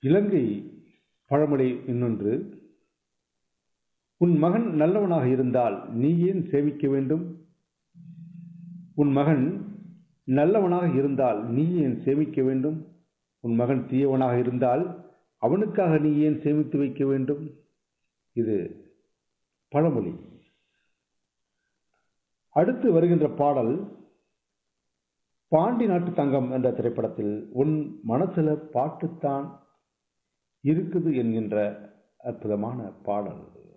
இலங்கை பழமொழி இன்னொன்று உன் மகன் நல்லவனாக இருந்தால் நீ ஏன் சேமிக்க வேண்டும் உன் மகன் நல்லவனாக இருந்தால் நீ ஏன் சேமிக்க வேண்டும் உன் மகன் தீயவனாக இருந்தால் அவனுக்காக நீ ஏன் சேமித்து வைக்க வேண்டும் இது பழமொழி அடுத்து வருகின்ற பாடல் பாண்டி நாட்டு தங்கம் என்ற திரைப்படத்தில் உன் மனசுல பாட்டுத்தான் இருக்குது என்கின்ற அற்புதமான பாடல்